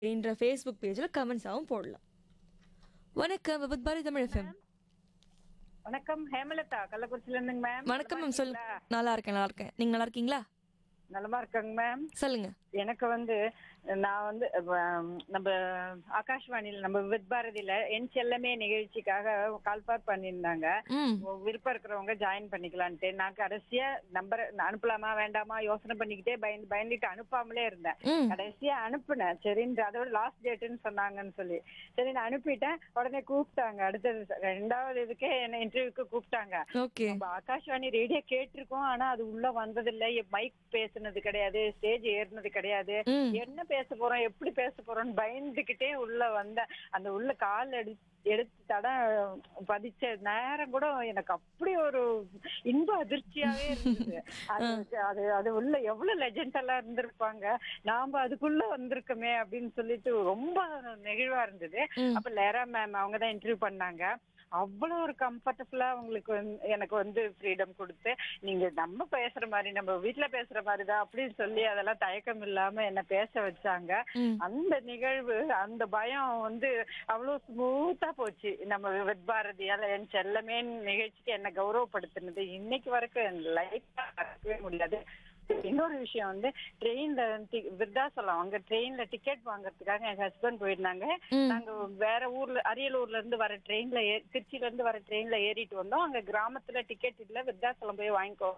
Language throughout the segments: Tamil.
என்ற ஃபேஸ்புக் பேஜில் கமெண்ட்ஸாகவும் போடலாம் வணக்கம் விபத் பாரதி தமிழ் எஃப்எம் வணக்கம் ஹேமலதா கள்ளக்குறிச்சில இருந்துங்க மேம் வணக்கம் மேம் சொல்லுங்க நல்லா இருக்கேன் நல்லா இருக்கேன் நீங்க நல்லா இருக்கீங்களா நலமா இருக்கங்க மேம் சொல்லுங்க எனக்கு வந்து நான் வந்து அஹ், நம்ம ஆகாஷ்வாணியில் நம்ம வித் பாரதியில என் செல்லமே நிகழ்ச்சிக்காக கால்பார் பண்ணியிருந்தாங்க ம் விருப்பம் இருக்கிறவங்க ஜாயின் பண்ணிக்கலான்ட்டு நான் கடைசியா நம்பர் அனுப்பலாமா வேண்டாமா யோசனை பண்ணிக்கிட்டே பயந்து பயந்துட்டு அனுப்பாமலே இருந்தேன் ம் கடைசியா அனுப்புனேன் சரின்னு அதோட லாஸ்ட் டேட்டுன்னு சொன்னாங்கன்னு சொல்லி சரி நான் அனுப்பிட்டேன் உடனே கூப்பிட்டாங்க அடுத்தது ரெண்டாவது இதுக்கே என்ன இன்டர்வியூக்கு கூப்பிட்டாங்க ஓகே நம்ம ஆகாஷ்வாணி ரேடியோ கேட்டிருக்கோம் ஆனா அது உள்ள வந்ததில்ல மைக் பேசுனது கிடையாது ஸ்டேஜ் ஏறினது கிடையாது ம் என்ன பேச போறோம் எப்படி பேச போறோம்னு பயந்துகிட்டே உள்ள வந்த அந்த உள்ள கால் எடு எடுத்து தட பதிச்ச நேரம் கூட எனக்கு அப்படி ஒரு இன்ப அதிர்ச்சியாவே இருந்தது அது அது அது உள்ள எவ்வளவு லெஜண்ட் எல்லாம் இருந்திருப்பாங்க நாம அதுக்குள்ள வந்திருக்கோமே அப்படின்னு சொல்லிட்டு ரொம்ப நெகிழ்வா இருந்தது ம். அப்ப லேரா மேம் அவங்க தான் இன்டர்வியூ பண்ணாங்க அவ்வளவு ஒரு கம்ஃபர்டபுளா உங்களுக்கு வந்து- எனக்கு வந்து ஃப்ரீடம் கொடுத்து நீங்க நம்ம பேசுற மாதிரி நம்ம வீட்ல பேசுற மாதிரி தான் அப்படின்னு சொல்லி அதெல்லாம் தயக்கம் இல்லாம என்ன பேச வச்சாங்க ம் அந்த நிகழ்வு அந்த பயம் வந்து அவ்வளவு ஸ்மூத்தா போச்சு நம்ம வித் பாரதியால என் செல்லமே நிகழ்ச்சிக்கு என்ன கௌரவப்படுத்தினது இன்னைக்கு வரைக்கும் என் லைஃப்ல மறக்கவே முடியாது இன்னொரு விஷயம் வந்து ட்ரெயின்ல விருதாசலம் அங்க ட்ரெயின்ல டிக்கெட் வாங்குறதுக்காக என் ஹஸ்பண்ட் போயிருந்தாங்க ம். நாங்க வேற ஊர்ல அரியலூர்ல இருந்து வர ட்ரெயின்ல திருச்சில இருந்து வர ட்ரெயின்ல ஏறிட்டு வந்தோம் அங்க கிராமத்துல டிக்கெட் இல்ல விருதாசலம் போய் வாங்கிக்கோ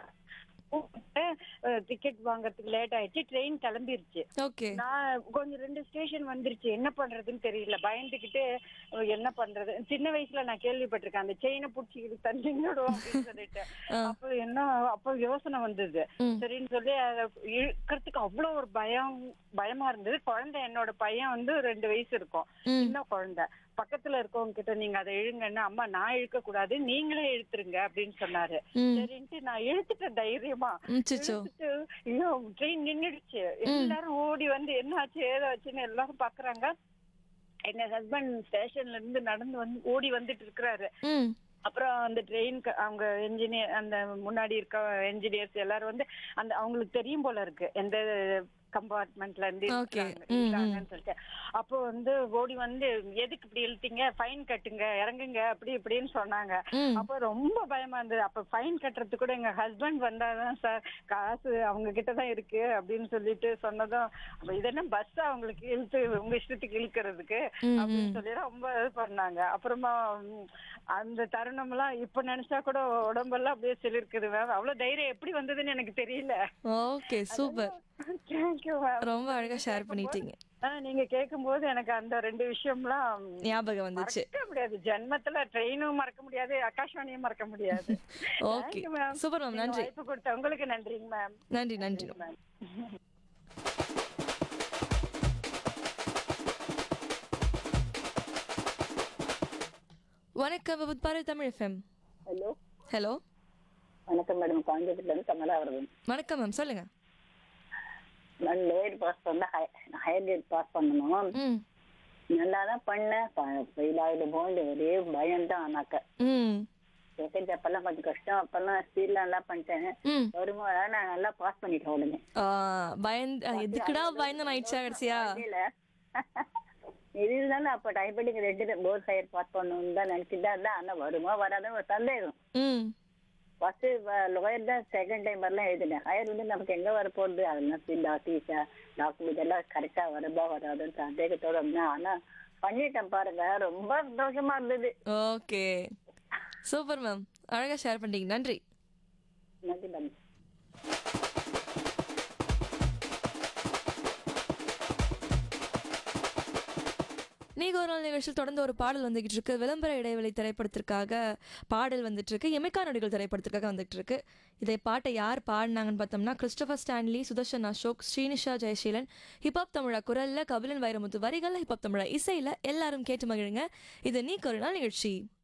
டிக்கெட் வாங்குறதுக்கு லேட் ஆயிடுச்சு ட்ரெயின் கிளம்பிருச்சு ஓகே நான் கொஞ்சம் ரெண்டு ஸ்டேஷன் வந்துருச்சு என்ன பண்றதுன்னு தெரியல பயந்துகிட்டு அஹ், என்ன பண்றது சின்ன வயசுல நான் கேள்விப்பட்டிருக்கேன் அந்த செயினை புடிச்சிக்கிட்டு தண்ணிடும் அப்படின்னு சொல்லிட்டு அப்ப என்ன அப்ப யோசனை வந்தது ம். சரின்னு சொல்லி அதை இழுக்கிறதுக்கு அவ்வளவு ஒரு பயம் பயமா இருந்தது குழந்தை என்னோட பையன் வந்து ரெண்டு வயசு இருக்கும் ம் சின்ன குழந்தை பக்கத்துல இருக்கவங்க கிட்ட நீங்க அதை இழுங்கன்னா அம்மா நான் இழுக்க கூடாது நீங்களே இழுத்துருங்க அப்படின்னு சொன்னாரு ம் சரின்ட்டு நான் இழுத்துட்டேன் தைரியமா ம் சிச்சோ இழுத்துட்டு, ஐயோ ட்ரெயின் நின்னுடுச்சு எல்லாரும் ஓடி வந்து என்ன ஆச்சு ஏதாச்சுன்னு எல்லாரும் பாக்குறாங்க எங்க ஹஸ்பண்ட் ஸ்டேஷன்ல இருந்து நடந்து வந்து ஓடி வந்துட்டு இருக்கிறாரு ம் அப்புறம் அந்த ட்ரெயின் அவங்க என்ஜினியர் அந்த முன்னாடி இருக்க என்ஜினியர்ஸ் எல்லாரும் வந்து அந்த அவங்களுக்கு தெரியும் போல இருக்கு எந்த கம்பார்ட்மெண்ட்ல இருந்து Okay. இருக்காங்க- ம், ம். இருக்காங்கன்னு சொல்லிட்டு அப்போ வந்து ஓடி வந்து எதுக்கு இப்படி இழுத்தீங்க ஃபைன் கட்டுங்க இறங்குங்க அப்படி இப்படின்னு சொன்னாங்க ம் அப்ப ரொம்ப பயமா இருந்தது அப்ப ஃபைன் கட்டுறதுக்கு கூட எங்க ஹஸ்பண்ட் வந்தாதான் சார் காசு அவங்க கிட்ட தான் இருக்கு அப்படின்னு சொல்லிட்டு சொன்னதும் அப்ப இது என்ன பஸ் அவங்களுக்கு இழுத்து உங்க இஷ்டத்துக்கு இழுக்கிறதுக்கு ம், அப்படின்னு சொல்லி ரொம்ப இது பண்ணாங்க அப்புறமா ம், அந்த தருணம் எல்லாம் இப்ப நினைச்சா கூட உடம்பெல்லாம் அப்படியே சிலிர்க்குது மேம் அவ்வளவு தைரியம் எப்படி வந்ததுன்னு எனக்கு தெரியல ஓகே சூப்பர் தேங்க்யூ மேம் ரொம்ப அழகா ஷேர் பண்ணிட்டீங்க நீங்க கேட்கும்போது எனக்கு அந்த ரெண்டு விஷயம்லாம் ஞாபகம் வந்துச்சு மறக்க முடியாது ஜென்மத்துல ட்ரெயினும் மறக்க முடியாது ஆகாஷ்வாணியும் மறக்க முடியாது okay Thank you, ma'am. Super ma'am நீங்க நன்றி வாய்ப்பு கொடுத்த உங்களுக்கு நன்றிங்க மேம் நன்றி நன்றி மேம் வணக்கம் Vividh Bharati Tamil FM hello hello வணக்கம் மேடம் காஞ்சிபுரத்துல இருந்து கமலா வருது வணக்கம் மேம் சொல்லுங்க நான் லோயர் பாஸ் பண்ண ஹையர் கிரேட் பாஸ் பண்ணணும் ம் நல்லா தான் பண்ணேன் ஃபெயில் ஆகிடுமோன்னு ஒரே பயம் தான் ஆனாக்க ம் செகண்ட் அப்பெல்லாம் கொஞ்சம் கஷ்டம் அப்பெல்லாம் ஸ்பீட்ல நல்லா பண்ணிட்டேன் ம் வரும்போது நான் நல்லா பாஸ் பண்ணிட்டேன் உடனே ஆ, பயந்து அஹ், எதுக்குடா பயந்து ஆயிடுச்சா கடைசியா இல்ல இது இருந்தாலும் அப்ப டைப்ரைட்டிங் ரெண்டு போர் ஹையர் பாஸ் பண்ணணும்னு தான் நினைச்சிட்டு தான் இருந்தேன் ஆனா வருமா வராதுன்னு ஒரு சந்தேகம் ம் ஃபர்ஸ்ட் லோயர் தான் செகண்ட் டைம் வரலாம் எழுதினேன் ஹையர் வந்து நமக்கு எங்க வர போகுது அதெல்லாம் சீடா டீச்சா டாக்டர் இதெல்லாம் கரெக்டா வருதா வராதுன்னு சந்தேகத்தோட இருந்தேன் ஆனா பண்ணிட்டேன் பாருங்க ரொம்ப சந்தோஷமா இருந்தது ஓகே சூப்பர் மேம் அழகா ஷேர் பண்ணிட்டீங்க நன்றி நன்றி மேம் நீங்க ஒரு நாள் நிகழ்ச்சியில் தொடர்ந்து ஒரு பாடல் வந்துகிட்டு இருக்கு விளம்பர இடைவெளி திரைப்படத்திற்காக பாடல் வந்துட்டு இருக்கு எமிகா நொடிகள் திரைப்படத்திற்காக வந்துட்டு இருக்கு இதை பாட்டை யார் பாடினாங்கன்னு பார்த்தோம்னா Christopher Stanley Sudharshan Ashok Srinisha Jayaseelan hip hop Tamizha குரல்ல கபிலன் வைரமுத்து வரிகள்ல ஹிப்ஹாப் தமிழா இசையில எல்லாரும் கேட்டு மகிழுங்க இது நீ ஒரு நாள் நிகழ்ச்சி